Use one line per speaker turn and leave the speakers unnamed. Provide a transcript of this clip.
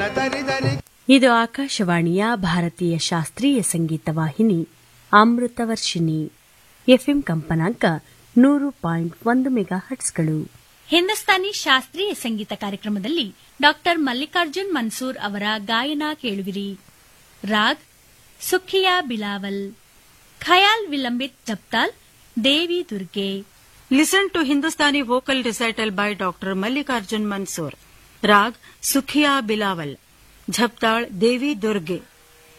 ದರಿ ದರಿ
ಇದು ಆಕಾಶವಾಣಿಯ ಭಾರತೀಯ ಶಾಸ್ತ್ರೀಯ ಸಂಗೀತ ವಾಹಿನಿ ಅಮೃತವರ್ಷಿಣಿ ಎಫ್ಎಂ ಕಂಪನಾಂಕ ನೂರು ಪಾಯಿಂಟ್ ಒಂದು ಮೆಗಾ ಹಟ್ಸ್ಗಳು
ಹಿಂದೂಸ್ತಾನಿ ಶಾಸ್ತ್ರೀಯ ಸಂಗೀತ ಕಾರ್ಯಕ್ರಮದಲ್ಲಿ ಡಾಕ್ಟರ್ ಮಲ್ಲಿಕಾರ್ಜುನ್ ಮನ್ಸೂರ್ ಅವರ ಗಾಯನ ಕೇಳುವಿರಿ ರಾಗ್ ಸುಖಿಯಾ ಬಿಲಾವಲ್ ಖಯಾಲ್ ವಿಲಂಬಿತ್ ಜಪ್ತಾಲ್ ದೇವಿ Durga
Listen to Hindustani vocal recital by Dr. Mallikarjun Mansoor. Rag Sukhiya Bilawal. Jhaptal Devi Durge.